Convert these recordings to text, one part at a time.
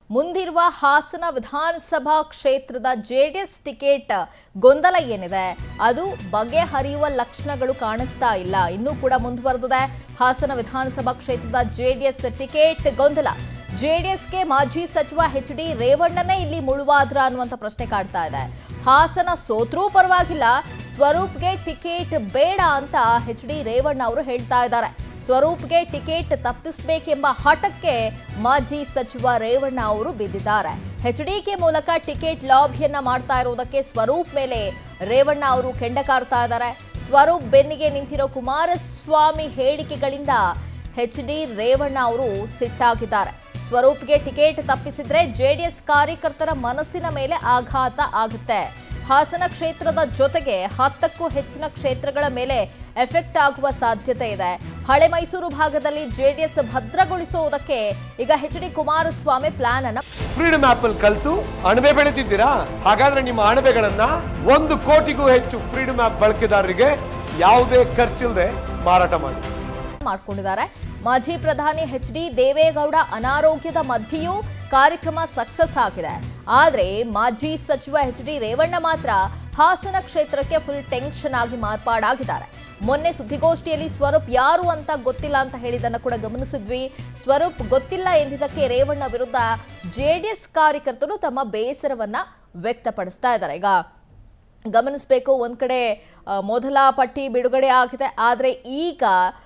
ಮುಂದಿರುವ ಹಾಸನ ವಿಧಾನಸಭಾ ಕ್ಷೇತ್ರದ ಜೆಡಿಎಸ್ ಟಿಕೆಟ್ ಗೊಂದಲ ಏನಿದೆ ಅದು ಬಗೆಹರಿಯುವ ಲಕ್ಷಣಗಳು ಕಾಣಿಸ್ತಾ ಇಲ್ಲ ಇನ್ನೂ ಕೂಡ ಮುಂದುವರೆದಿದೆ ಹಾಸನ ವಿಧಾನಸಭಾ ಕ್ಷೇತ್ರದ ಜೆಡಿಎಸ್ ಟಿಕೆಟ್ ಗೊಂದಲ ಜೆಡಿಎಸ್ಗೆ ಮಾಜಿ ಸಚಿವ ಎಚ್ ಡಿ ರೇವಣ್ಣನೇ ಇಲ್ಲಿ ಮುಳುವಾದ್ರ ಅನ್ನುವಂಥ ಪ್ರಶ್ನೆ ಕಾಡ್ತಾ ಇದೆ ಹಾಸನ ಸೋತ್ರೂ ಪರವಾಗಿಲ್ಲ ಸ್ವರೂಪ್ಗೆ ಟಿಕೆಟ್ ಬೇಡ ಅಂತ ಎಚ್ ಡಿ ರೇವಣ್ಣ ಅವರು ಹೇಳ್ತಾ ಇದ್ದಾರೆ ಸ್ವರೂಪ್ಗೆ ಟಿಕೆಟ್ ತಪ್ಪಿಸಬೇಕೆಂಬ ಹಠಕ್ಕೆ ಮಾಜಿ ಸಚಿವ ರೇವಣ್ಣ ಅವರು ಬಿದ್ದಿದ್ದಾರೆ ಎಚ್ಡಿಕೆ ಮೂಲಕ ಟಿಕೆಟ್ ಲಾಬಿಯನ್ನ ಮಾಡ್ತಾ ಇರುವುದಕ್ಕೆ ಸ್ವರೂಪ್ ಮೇಲೆ ರೇವಣ್ಣ ಅವರು ಕೆಂಡ ಕಾರ್ತಾ ಇದ್ದಾರೆ ಸ್ವರೂಪ್ ಬೆನ್ನಿಗೆ ನಿಂತಿರೋ ಕುಮಾರಸ್ವಾಮಿ ಹೇಳಿಕೆಗಳಿಂದ ಎಚ್ ಡಿ ರೇವಣ್ಣ ಅವರು ಸಿಟ್ಟಾಗಿದ್ದಾರೆ ಸ್ವರೂಪ್ಗೆ ಟಿಕೆಟ್ ತಪ್ಪಿಸಿದ್ರೆ ಜೆಡಿಎಸ್ ಕಾರ್ಯಕರ್ತರ ಮನಸ್ಸಿನ ಮೇಲೆ ಆಘಾತ ಆಗುತ್ತೆ ಹಾಸನ ಕ್ಷೇತ್ರದ ಜೊತೆಗೆ ಹತ್ತಕ್ಕೂ ಹೆಚ್ಚಿನ ಕ್ಷೇತ್ರಗಳ ಮೇಲೆ ಎಫೆಕ್ಟ್ ಆಗುವ ಸಾಧ್ಯತೆ ಇದೆ ಹಳೆ ಮೈಸೂರು ಭಾಗದಲ್ಲಿ ಜೆಡಿಎಸ್ ಭದ್ರಗೊಳಿಸುವುದಕ್ಕೆ ಈಗ ಎಚ್ ಡಿ ಕುಮಾರಸ್ವಾಮಿ ಪ್ಲಾನ್ ಅನ್ನ ಫ್ರೀಡಮ್ ಆಪ್ ಅಲ್ಲಿ ಕಲ್ತು ಅಣಬೆ ಬೆಳೆದಿದ್ದೀರಾ ಹಾಗಾದ್ರೆ ನಿಮ್ಮ ಅಣಬೆಗಳನ್ನ ಒಂದು ಕೋಟಿಗೂ ಹೆಚ್ಚು ಫ್ರೀಡಮ್ ಆಪ್ ಬಳಕೆದಾರರಿಗೆ ಯಾವುದೇ ಖರ್ಚಿಲ್ಲದೆ ಮಾರಾಟ ಮಾಡಿ ಮಾಡ್ಕೊಂಡಿದ್ದಾರೆ ಮಾಜಿ ಪ್ರಧಾನಿ ಎಚ್ ಡಿ ದೇವೇಗೌಡ ಅನಾರೋಗ್ಯದ ಮಧ್ಯೆಯೂ ಕಾರ್ಯಕ್ರಮ ಸಕ್ಸಸ್ ಆಗಿದೆ ಆದ್ರೆ ಮಾಜಿ ಸಚಿವ ಎಚ್ ಡಿ ರೇವಣ್ಣ ಮಾತ್ರ ಹಾಸನ ಕ್ಷೇತ್ರಕ್ಕೆ ಫುಲ್ ಟೆನ್ಷನ್ ಆಗಿ ಮಾರ್ಪಾಡಾಗಿದ್ದಾರೆ ಮೊನ್ನೆ ಸುದ್ದಿಗೋಷ್ಠಿಯಲ್ಲಿ ಸ್ವರೂಪ್ ಯಾರು ಅಂತ ಗೊತ್ತಿಲ್ಲ ಅಂತ ಹೇಳಿದ್ದನ್ನು ಕೂಡ ಗಮನಿಸಿದ್ವಿ ಸ್ವರೂಪ್ ಗೊತ್ತಿಲ್ಲ ಎಂದಿದ್ದಕ್ಕೆ ರೇವಣ್ಣ ವಿರುದ್ಧ ಜೆಡಿಎಸ್ ಕಾರ್ಯಕರ್ತರು ತಮ್ಮ ಬೇಸರವನ್ನ ವ್ಯಕ್ತಪಡಿಸ್ತಾ ಇದ್ದಾರೆ ಈಗ ಗಮನಿಸಬೇಕು ಒಂದು ಕಡೆ ಆ, ಮೊದಲ ಪಟ್ಟಿ ಬಿಡುಗಡೆ ಆಗಿದೆ ಆದರೆ ಈಗ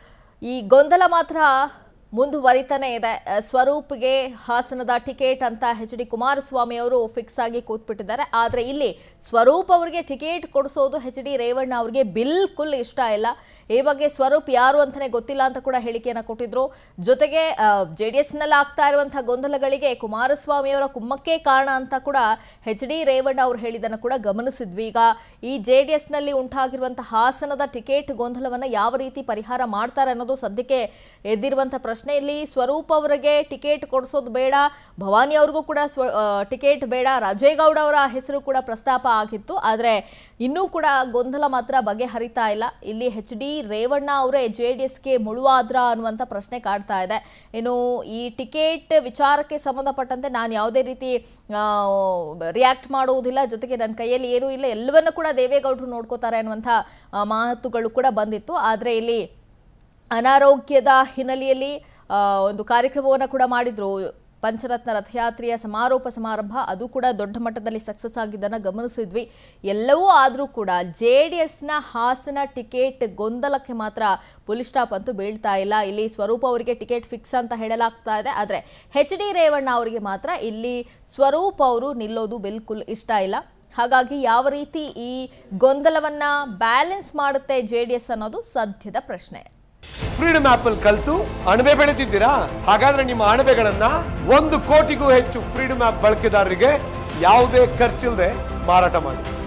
ಈ ಗೊಂದಲ ಮಾತ್ರ ಮುಂದುವರಿತಾನೆ ಇದೆ ಆ, ಸ್ವರೂಪ್ಗೆ ಹಾಸನದ ಟಿಕೆಟ್ ಅಂತ ಎಚ್ ಡಿ ಕುಮಾರಸ್ವಾಮಿ ಅವರು ಫಿಕ್ಸ್ ಆಗಿ ಕೂತ್ಬಿಟ್ಟಿದ್ದಾರೆ ಆದರೆ ಇಲ್ಲಿ ಸ್ವರೂಪ್ ಅವರಿಗೆ ಟಿಕೆಟ್ ಕೊಡಿಸೋದು ಎಚ್ ಡಿ ರೇವಣ್ಣ ಅವರಿಗೆ ಬಿಲ್ಕುಲ್ ಇಷ್ಟ ಇಲ್ಲ ಈ ಬಗ್ಗೆ ಸ್ವರೂಪ್ ಯಾರು ಅಂತಲೇ ಗೊತ್ತಿಲ್ಲ ಅಂತ ಕೂಡ ಹೇಳಿಕೆಯನ್ನು ಕೊಟ್ಟಿದ್ರು ಜೊತೆಗೆ ಜೆ ಡಿ ಎಸ್ನಲ್ಲಿ ಆಗ್ತಾ ಇರುವಂತಹ ಗೊಂದಲಗಳಿಗೆ ಕುಮಾರಸ್ವಾಮಿ ಅವರ ಕುಮ್ಮಕ್ಕೇ ಕಾರಣ ಅಂತ ಕೂಡ ಎಚ್ ಡಿ ರೇವಣ್ಣ ಅವರು ಹೇಳಿದ್ದನ್ನು ಕೂಡ ಗಮನಿಸಿದ್ವಿ ಈಗ ಈ ಜೆ ಡಿ ಎಸ್ನಲ್ಲಿ ಉಂಟಾಗಿರುವಂತಹ ಹಾಸನದ ಟಿಕೆಟ್ ಗೊಂದಲವನ್ನು ಯಾವ ರೀತಿ ಪರಿಹಾರ ಮಾಡ್ತಾರೆ ಅನ್ನೋದು ಸದ್ಯಕ್ಕೆ ಎದ್ದಿರುವಂಥ ಪ್ರಶ್ನೆ ಇಲ್ಲಿ ಸ್ವರೂಪ್ ಅವರಿಗೆ ಟಿಕೆಟ್ ಕೊಡಿಸೋದು ಬೇಡ ಭವಾನಿ ಅವ್ರಿಗೂ ಕೂಡ ಸ್ವ ಆ, ಟಿಕೆಟ್ ಬೇಡ ರಾಜೇಗೌಡ ಅವರ ಹೆಸರು ಕೂಡ ಪ್ರಸ್ತಾಪ ಆಗಿತ್ತು ಆದರೆ ಇನ್ನೂ ಕೂಡ ಗೊಂದಲ ಮಾತ್ರ ಬಗೆಹರಿತಾ ಇಲ್ಲ ಇಲ್ಲಿ ಎಚ್ ಡಿ ರೇವಣ್ಣ ಅವರೇ ಜೆ ಡಿ ಎಸ್ಗೆ ಮುಳುವಾದ್ರ ಅನ್ನುವಂಥ ಪ್ರಶ್ನೆ ಕಾಡ್ತಾ ಇದೆ ಇನ್ನು ಈ ಟಿಕೆಟ್ ವಿಚಾರಕ್ಕೆ ಸಂಬಂಧಪಟ್ಟಂತೆ ನಾನು ಯಾವುದೇ ರೀತಿ ರಿಯಾಕ್ಟ್ ಮಾಡುವುದಿಲ್ಲ ಜೊತೆಗೆ ನನ್ನ ಕೈಯಲ್ಲಿ ಏನೂ ಇಲ್ಲ ಎಲ್ಲವನ್ನೂ ಕೂಡ ದೇವೇಗೌಡರು ನೋಡ್ಕೋತಾರೆ ಅನ್ನುವಂಥ ಆ, ಮಾತುಗಳು ಕೂಡ ಬಂದಿತ್ತು ಆದರೆ ಇಲ್ಲಿ ಅನಾರೋಗ್ಯದ ಹಿನ್ನೆಲೆಯಲ್ಲಿ ಆ, ಒಂದು ಕಾರ್ಯಕ್ರಮವನ್ನು ಕೂಡ ಮಾಡಿದ್ರು ಪಂಚರತ್ನ ರಥಯಾತ್ರೆಯ ಸಮಾರೋಪ ಸಮಾರಂಭ ಅದು ಕೂಡ ದೊಡ್ಡ ಮಟ್ಟದಲ್ಲಿ ಸಕ್ಸಸ್ ಆಗಿದ್ದನ್ನು ಗಮನಿಸಿದ್ವಿ ಎಲ್ಲವೂ ಆದರೂ ಕೂಡ ಜೆ ಡಿ ಎಸ್ನ ಹಾಸನ ಟಿಕೆಟ್ ಗೊಂದಲಕ್ಕೆ ಮಾತ್ರ ಪೊಲೀಸ್ ಸ್ಟಾಪ್ ಅಂತೂ ಬೀಳ್ತಾ ಇಲ್ಲ ಇಲ್ಲಿ ಸ್ವರೂಪ್ ಅವರಿಗೆ ಟಿಕೆಟ್ ಫಿಕ್ಸ್ ಅಂತ ಹೇಳಲಾಗ್ತಾ ಇದೆ ಆದರೆ ಎಚ್ ಡಿ ರೇವಣ್ಣ ಅವರಿಗೆ ಮಾತ್ರ ಇಲ್ಲಿ ಸ್ವರೂಪ್ ಅವರು ನಿಲ್ಲೋದು ಬಿಲ್ಕುಲ್ ಇಷ್ಟ ಇಲ್ಲ ಹಾಗಾಗಿ ಯಾವ ರೀತಿ ಈ ಗೊಂದಲವನ್ನ ಬ್ಯಾಲೆನ್ಸ್ ಮಾಡುತ್ತೆ ಜೆ ಡಿ ಎಸ್ ಅನ್ನೋದು ಸದ್ಯದ ಪ್ರಶ್ನೆ ಫ್ರೀಡಮ್ ಆಪ್ ಅಲ್ಲಿ ಕಲ್ತು ಅಣಬೆ ಬೆಳೆದಿದ್ದೀರಾ ಹಾಗಾದ್ರೆ ನಿಮ್ಮ ಅಣಬೆಗಳನ್ನ ಒಂದು ಕೋಟಿಗೂ ಹೆಚ್ಚು ಫ್ರೀಡಮ್ ಆಪ್ ಬಳಕೆದಾರರಿಗೆ ಯಾವುದೇ ಖರ್ಚಿಲ್ಲದೆ ಮಾರಾಟ ಮಾಡಿ